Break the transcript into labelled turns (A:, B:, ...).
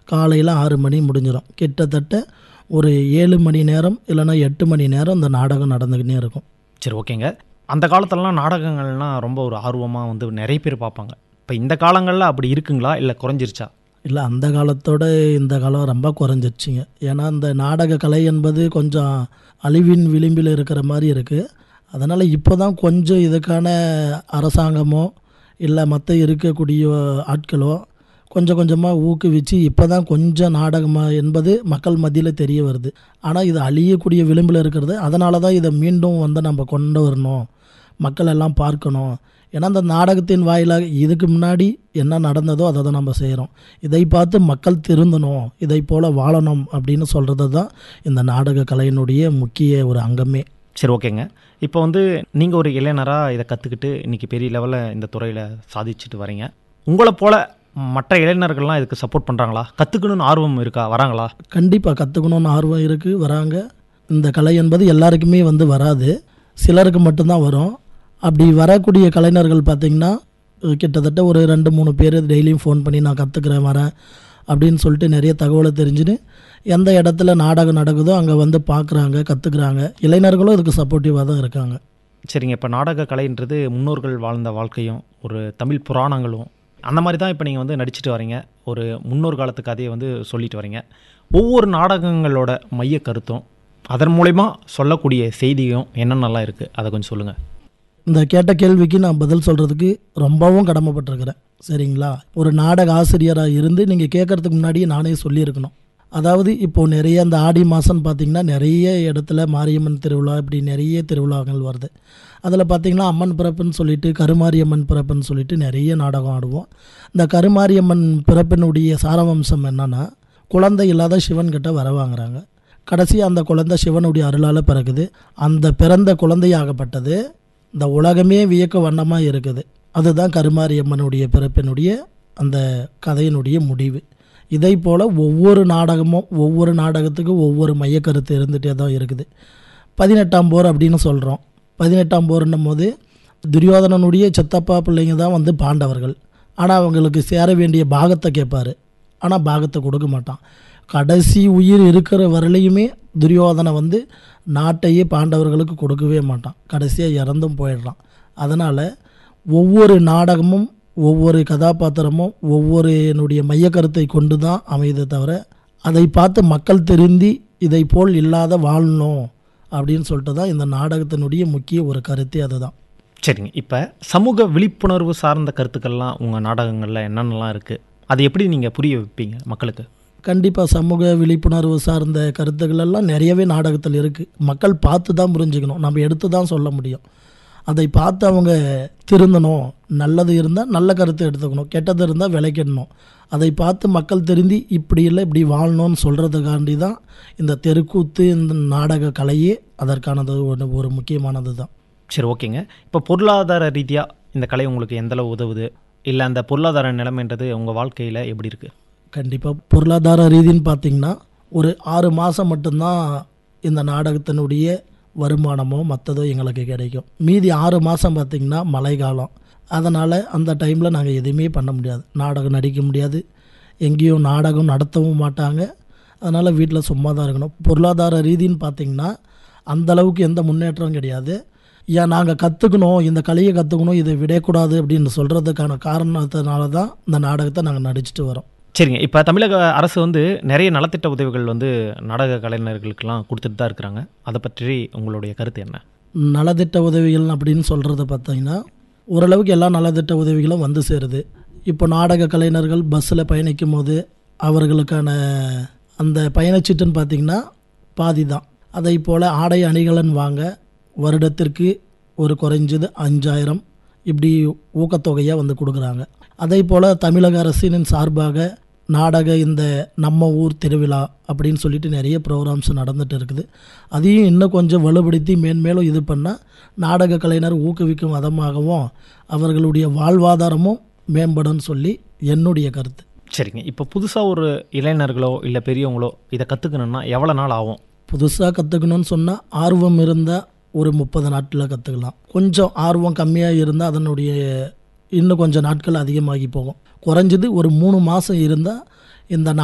A: காலையில் ஆறு மணி முடிஞ்சிடும் கிட்டத்தட்ட ஒரு ஏழு மணி நேரம் இல்லைன்னா எட்டு மணி நேரம் இந்த நாடகம் நடந்துக்கிட்டே இருக்கும்
B: சரி ஓகேங்க அந்த காலத்துலலாம் நாடகங்கள்லாம் ரொம்ப ஒரு ஆர்வமாக வந்து நிறைய பேர் பார்ப்பாங்க இப்போ இந்த காலங்களில் அப்படி இருக்குங்களா இல்லை குறைஞ்சிருச்சா
A: இல்லை அந்த காலத்தோட இந்த காலம் ரொம்ப குறைஞ்சிருச்சுங்க ஏன்னா இந்த நாடக கலை என்பது கொஞ்சம் அழிவின் விளிம்பில் இருக்கிற மாதிரி இருக்குது அதனால் இப்போ தான் கொஞ்சம் இதுக்கான அரசாங்கமோ இல்லை மற்ற இருக்கக்கூடிய ஆட்களோ கொஞ்சம் கொஞ்சமாக ஊக்குவிச்சு இப்போ தான் கொஞ்சம் நாடகமாக என்பது மக்கள் மத்தியில் தெரிய வருது ஆனால் இது அழியக்கூடிய விளிம்பில் இருக்கிறது அதனால தான் இதை மீண்டும் வந்து நம்ம கொண்டு வரணும் மக்கள் எல்லாம் பார்க்கணும் ஏன்னா அந்த நாடகத்தின் வாயிலாக இதுக்கு முன்னாடி என்ன நடந்ததோ அதை தான் நம்ம செய்கிறோம் இதை பார்த்து மக்கள் திருந்தணும் இதை போல் வாழணும் அப்படின்னு சொல்கிறது தான் இந்த நாடக கலையினுடைய முக்கிய ஒரு அங்கமே
B: சரி ஓகேங்க இப்போ வந்து நீங்கள் ஒரு இளைஞராக இதை கற்றுக்கிட்டு இன்றைக்கி பெரிய லெவலில் இந்த துறையில் சாதிச்சுட்டு வரீங்க உங்களை போல் மற்ற இளைஞர்கள்லாம் இதுக்கு சப்போர்ட் பண்ணுறாங்களா கற்றுக்கணும்னு ஆர்வம் இருக்கா வராங்களா
A: கண்டிப்பாக கற்றுக்கணுன்னு ஆர்வம் இருக்குது வராங்க இந்த கலை என்பது எல்லாருக்குமே வந்து வராது சிலருக்கு மட்டும்தான் வரும் அப்படி வரக்கூடிய கலைஞர்கள் பார்த்திங்கன்னா அஹ் கிட்டத்தட்ட ஒரு ரெண்டு மூணு பேர் டெய்லியும் ஃபோன் பண்ணி நான் கற்றுக்குறேன் வரேன் அப்படின்னு சொல்லிட்டு நிறைய தகவலை தெரிஞ்சுன்னு எந்த இடத்துல நாடகம் நடக்குதோ அங்கே வந்து பார்க்குறாங்க கற்றுக்குறாங்க இளைஞர்களும் இதுக்கு சப்போர்ட்டிவாக தான் இருக்காங்க
B: சரிங்க இப்போ நாடக கலைன்றது முன்னோர்கள் வாழ்ந்த வாழ்க்கையும் ஒரு தமிழ் புராணங்களும் அந்த மாதிரி தான் இப்போ நீங்கள் வந்து நடிச்சிட்டு வரீங்க ஒரு முன்னோர் காலத்து கதையை வந்து சொல்லிட்டு வரீங்க ஒவ்வொரு நாடகங்களோட மைய கருத்தும் அதன் மூலயமா சொல்லக்கூடிய செய்தியும் என்னென்னலாம் இருக்குது அதை கொஞ்சம் சொல்லுங்கள்
A: இந்த கேட்ட கேள்விக்கு நான் பதில் சொல்கிறதுக்கு ரொம்பவும் கடமைப்பட்டிருக்கிறேன் சரிங்களா ஒரு நாடக ஆசிரியராக இருந்து நீங்கள் கேட்குறதுக்கு முன்னாடியே நானே சொல்லியிருக்கணும் அதாவது இப்போது நிறைய அந்த ஆடி மாதம்னு பார்த்தீங்கன்னா நிறைய இடத்துல மாரியம்மன் திருவிழா இப்படி நிறைய திருவிழாக்கள் வருது அதில் பார்த்தீங்கன்னா அம்மன் பிறப்புன்னு சொல்லிட்டு கருமாரியம்மன் பிறப்புன்னு சொல்லிட்டு நிறைய நாடகம் ஆடுவோம் இந்த கருமாரியம்மன் பிறப்பினுடைய சாரவம்சம் என்னன்னா குழந்தை இல்லாத சிவன்கிட்ட வர வாங்குறாங்க கடைசி அந்த குழந்தை சிவனுடைய அருளால் பிறகுது அந்த பிறந்த குழந்தையாகப்பட்டது இந்த உலகமே வியக்க வண்ணமாக இருக்குது அதுதான் கருமாரியம்மனுடைய பிறப்பினுடைய அந்த கதையினுடைய முடிவு இதை போல் ஒவ்வொரு நாடகமும் ஒவ்வொரு நாடகத்துக்கும் ஒவ்வொரு மையக்கருத்து இருந்துகிட்டே தான் இருக்குது பதினெட்டாம் போர் அப்படின்னு சொல்கிறோம் பதினெட்டாம் போர்ன்னும் போது துரியோதனனுடைய சித்தப்பா பிள்ளைங்க தான் வந்து பாண்டவர்கள் ஆனால் அவங்களுக்கு சேர வேண்டிய பாகத்தை கேட்பாரு ஆனால் பாகத்தை கொடுக்க மாட்டான் கடைசி உயிர் இருக்கிற வரலையுமே துரியோதனை வந்து நாட்டையே பாண்டவர்களுக்கு கொடுக்கவே மாட்டான் கடைசியாக இறந்தும் போயிடுறான் அதனால் ஒவ்வொரு நாடகமும் ஒவ்வொரு கதாபாத்திரமும் ஒவ்வொரு என்னுடைய மையக்கருத்தை கொண்டு தான் அமையுதே தவிர அதை பார்த்து மக்கள் திருந்தி இதை போல் இல்லாத வாழணும் அப்படின்னு சொல்லிட்டு தான் இந்த நாடகத்தினுடைய முக்கிய ஒரு கருத்தே அதுதான்
B: சரிங்க இப்போ சமூக விழிப்புணர்வு சார்ந்த கருத்துக்கள்லாம் உங்கள் நாடகங்களில் என்னென்னலாம் இருக்குது அதை எப்படி நீங்கள் புரிய வைப்பீங்க மக்களுக்கு
A: கண்டிப்பாக சமூக விழிப்புணர்வு சார்ந்த கருத்துக்கள் எல்லாம் நிறையவே நாடகத்தில் இருக்குது மக்கள் பார்த்து தான் புரிஞ்சுக்கணும் நம்ம எடுத்து தான் சொல்ல முடியும் அதை பார்த்து அவங்க திருந்தணும் நல்லது இருந்தால் நல்ல கருத்து எடுத்துக்கணும் கெட்டது இருந்தால் விளைக்கிடணும் அதை பார்த்து மக்கள் திருந்தி இப்படி இல்லை இப்படி வாழணும்னு சொல்கிறதுக்காண்டி தான் இந்த தெருக்கூத்து இந்த நாடக கலையே அதற்கானது ஒன்று ஒரு முக்கியமானது தான்
B: சரி ஓகேங்க இப்போ பொருளாதார ரீதியாக இந்த கலை உங்களுக்கு எந்தளவு உதவுது இல்லை அந்த பொருளாதார நிலைமைன்றது உங்கள் வாழ்க்கையில் எப்படி இருக்குது
A: கண்டிப்பாக பொருளாதார ரீதின்னு பார்த்தீங்கன்னா ஒரு ஆறு மாதம் மட்டும்தான் இந்த நாடகத்தினுடைய வருமானமோ மற்றதோ எங்களுக்கு கிடைக்கும் மீதி ஆறு மாதம் பார்த்திங்கன்னா மழை காலம் அதனால் அந்த டைமில் நாங்கள் எதுவுமே பண்ண முடியாது நாடகம் நடிக்க முடியாது எங்கேயும் நாடகம் நடத்தவும் மாட்டாங்க அதனால் வீட்டில் சும்மா தான் இருக்கணும் பொருளாதார ரீதின்னு பார்த்திங்கன்னா அந்தளவுக்கு எந்த முன்னேற்றமும் கிடையாது ஏன் நாங்கள் கற்றுக்கணும் இந்த கலையை கற்றுக்கணும் இதை விடக்கூடாது அப்படின்னு சொல்கிறதுக்கான காரணத்தினால தான் இந்த நாடகத்தை நாங்கள் நடிச்சிட்டு வரோம்
B: சரிங்க இப்போ தமிழக அரசு வந்து நிறைய நலத்திட்ட உதவிகள் வந்து நாடக கலைஞர்களுக்கெல்லாம் கொடுத்துட்டு தான் இருக்கிறாங்க அதை பற்றி உங்களுடைய கருத்து என்ன
A: நலத்திட்ட உதவிகள் அப்படின்னு சொல்கிறத பார்த்தீங்கன்னா ஓரளவுக்கு எல்லா நலத்திட்ட உதவிகளும் வந்து சேருது இப்போ நாடக கலைஞர்கள் பஸ்ஸில் பயணிக்கும் போது அவர்களுக்கான அந்த பயணச்சீட்டுன்னு பார்த்திங்கன்னா பாதி தான் அதை போல் ஆடை அணிகலன் வாங்க வருடத்திற்கு ஒரு குறைஞ்சது அஞ்சாயிரம் இப்படி ஊக்கத்தொகையாக வந்து கொடுக்குறாங்க அதே போல் தமிழக அரசின் சார்பாக நாடக இந்த நம்ம ஊர் திருவிழா அப்படின்னு சொல்லிட்டு நிறைய ப்ரோக்ராம்ஸ் நடந்துட்டு இருக்குது அதையும் இன்னும் கொஞ்சம் வலுப்படுத்தி மேன்மேலும் இது பண்ணால் நாடக கலைஞர் ஊக்குவிக்கும் விதமாகவும் அவர்களுடைய வாழ்வாதாரமும் மேம்படும்னு சொல்லி என்னுடைய கருத்து
B: சரிங்க இப்போ புதுசாக ஒரு இளைஞர்களோ இல்லை பெரியவங்களோ இதை கற்றுக்கணுன்னா எவ்வளோ நாள் ஆகும்
A: புதுசாக கற்றுக்கணும்னு சொன்னால் ஆர்வம் இருந்தால் ஒரு முப்பது நாட்டில் கற்றுக்கலாம் கொஞ்சம் ஆர்வம் கம்மியாக இருந்தால் அதனுடைய இன்னும் கொஞ்சம் நாட்கள் அதிகமாகி போகும் குறைஞ்சது ஒரு மூணு மாதம் இருந்தால் இந்த